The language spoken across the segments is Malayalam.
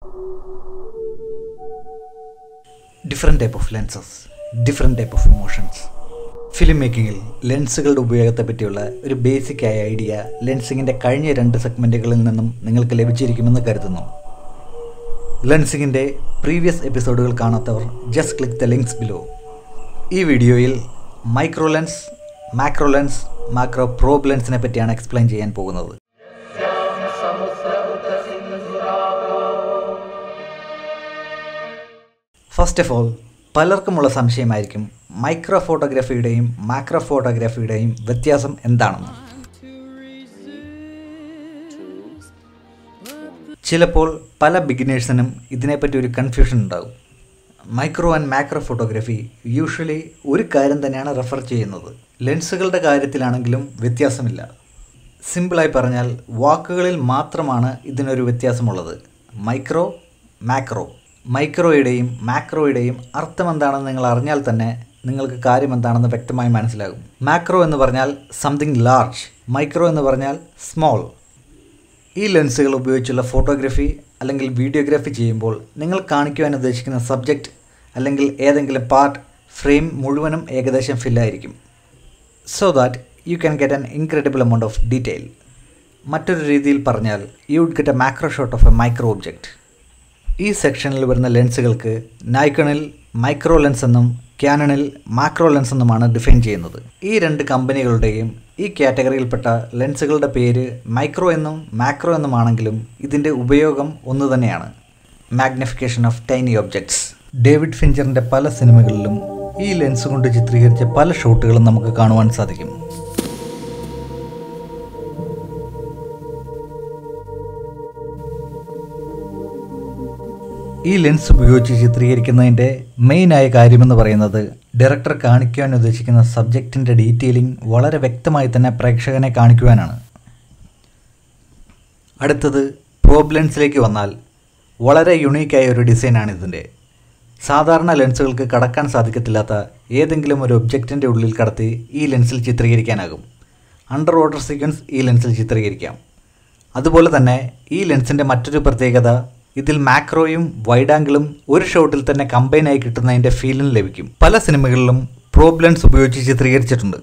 different type of lenses different type of emotions film മേക്കിങ്ങിൽ ലെൻസുകളുടെ ഉപയോഗത്തെ പറ്റിയുള്ള ഒരു ബേസിക് ആയ ഐഡിയ ലെൻസിങ്ങിൻ്റെ കഴിഞ്ഞ രണ്ട് സെഗ്മെൻറ്റുകളിൽ നിന്നും നിങ്ങൾക്ക് ലഭിച്ചിരിക്കുമെന്ന് കരുതുന്നു ലെൻസിങ്ങിൻ്റെ പ്രീവിയസ് എപ്പിസോഡുകൾ കാണാത്തവർ just click the links below ഈ വീഡിയോയിൽ micro lens macro lens macro probe ലെൻസിനെ പറ്റിയാണ് എക്സ്പ്ലെയിൻ ചെയ്യാൻ പോകുന്നത് ഫസ്റ്റ് ഓഫ് ഓൾ പലർക്കുമുള്ള സംശയമായിരിക്കും മൈക്രോ ഫോട്ടോഗ്രാഫിയുടെയും മാക്രോ ഫോട്ടോഗ്രാഫിയുടെയും വ്യത്യാസം എന്താണെന്ന് ചിലപ്പോൾ പല ബിഗിനേഴ്സിനും ഇതിനെപ്പറ്റി ഒരു കൺഫ്യൂഷൻ ഉണ്ടാകും micro and macro photography usually ഒരു കാര്യം തന്നെയാണ് റെഫർ ചെയ്യുന്നത് ലെൻസുകളുടെ കാര്യത്തിലാണെങ്കിലും വ്യത്യാസമില്ല സിമ്പിളായി പറഞ്ഞാൽ വാക്കുകളിൽ മാത്രമാണ് ഇതിനൊരു വ്യത്യാസമുള്ളത് മൈക്രോ മാക്രോ മൈക്രോയുടെയും മാക്രോയുടെയും അർത്ഥം എന്താണെന്ന് നിങ്ങൾ അറിഞ്ഞാൽ തന്നെ നിങ്ങൾക്ക് കാര്യം എന്താണെന്ന് വ്യക്തമായി മനസ്സിലാകും മാക്രോ എന്ന് പറഞ്ഞാൽ സംതിങ് ലാർജ് മൈക്രോ എന്ന് പറഞ്ഞാൽ സ്മോൾ ഈ ലെൻസുകൾ ഉപയോഗിച്ചുള്ള ഫോട്ടോഗ്രാഫി അല്ലെങ്കിൽ വീഡിയോഗ്രാഫി ചെയ്യുമ്പോൾ നിങ്ങൾ കാണിക്കുവാൻ ഉദ്ദേശിക്കുന്ന സബ്ജക്റ്റ് അല്ലെങ്കിൽ ഏതെങ്കിലും പാർട്ട് ഫ്രെയിം മുഴുവനും ഏകദേശം ഫില്ലായിരിക്കും so that you can get an incredible amount of detail മറ്റൊരു രീതിയിൽ പറഞ്ഞാൽ you would get a macro shot of a micro object ഈ സെക്ഷനിൽ വരുന്ന ലെൻസുകൾക്ക് നൈക്കണിൽ മൈക്രോ ലെൻസ് എന്നും ക്യാനണിൽ മാക്രോ ലെൻസ് എന്നുമാണ് ഡിഫൈൻ ചെയ്യുന്നത് ഈ രണ്ട് കമ്പനികളുടെയും ഈ കാറ്റഗറിയിൽപ്പെട്ട ലെൻസുകളുടെ പേര് മൈക്രോ എന്നും മാക്രോ എന്നുമാണെങ്കിലും ഇതിൻ്റെ ഉപയോഗം ഒന്ന് തന്നെയാണ് magnification of tiny objects David ഫിഞ്ചറിൻ്റെ പല സിനിമകളിലും ഈ ലെൻസ് കൊണ്ട് ചിത്രീകരിച്ച പല ഷോട്ടുകളും നമുക്ക് കാണുവാൻ സാധിക്കും ഈ ലെൻസ് ഉപയോഗിച്ച് ചിത്രീകരിക്കുന്നതിൻ്റെ മെയിനായ കാര്യമെന്ന് പറയുന്നത് ഡയറക്ടർ കാണിക്കുവാൻ ഉദ്ദേശിക്കുന്ന സബ്ജക്റ്റിൻ്റെ ഡീറ്റെയിലിംഗ് വളരെ വ്യക്തമായി തന്നെ പ്രേക്ഷകനെ കാണിക്കുവാനാണ് അടുത്തത് പ്രോബ് ലെൻസിലേക്ക് വന്നാൽ വളരെ യുണീക്കായ ഒരു ഡിസൈനാണ് ഇതിൻ്റെ സാധാരണ ലെൻസുകൾക്ക് കടക്കാൻ സാധിക്കത്തില്ലാത്ത ഏതെങ്കിലും ഒരു ഒബ്ജക്റ്റിൻ്റെ ഉള്ളിൽ കടത്തി ഈ ലെൻസിൽ ചിത്രീകരിക്കാനാകും അണ്ടർ വാട്ടർ സീക്വൻസ് ഈ ലെൻസിൽ ചിത്രീകരിക്കാം അതുപോലെ തന്നെ ഈ ലെൻസിൻ്റെ മറ്റൊരു പ്രത്യേകത ഇതിൽ മാക്രോയും വൈഡ് ആംഗിളും ഒരു ഷോട്ടിൽ തന്നെ കമ്പൈനായി കിട്ടുന്നതിൻ്റെ ഫീലിന് ലഭിക്കും പല സിനിമകളിലും പ്രോബ് ലെൻസ് ഉപയോഗിച്ച് ചിത്രീകരിച്ചിട്ടുണ്ട്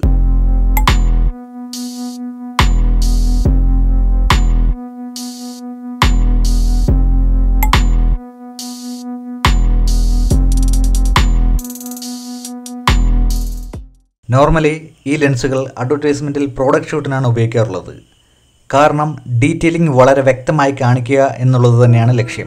നോർമലി ഈ ലെൻസുകൾ അഡ്വർടൈസ്മെൻറ്റിൽ പ്രോഡക്റ്റ് ഷൂട്ടിനാണ് ഉപയോഗിക്കാറുള്ളത് കാരണം ഡീറ്റെയിലിംഗ് വളരെ വ്യക്തമായി കാണിക്കുക എന്നുള്ളത് തന്നെയാണ് ലക്ഷ്യം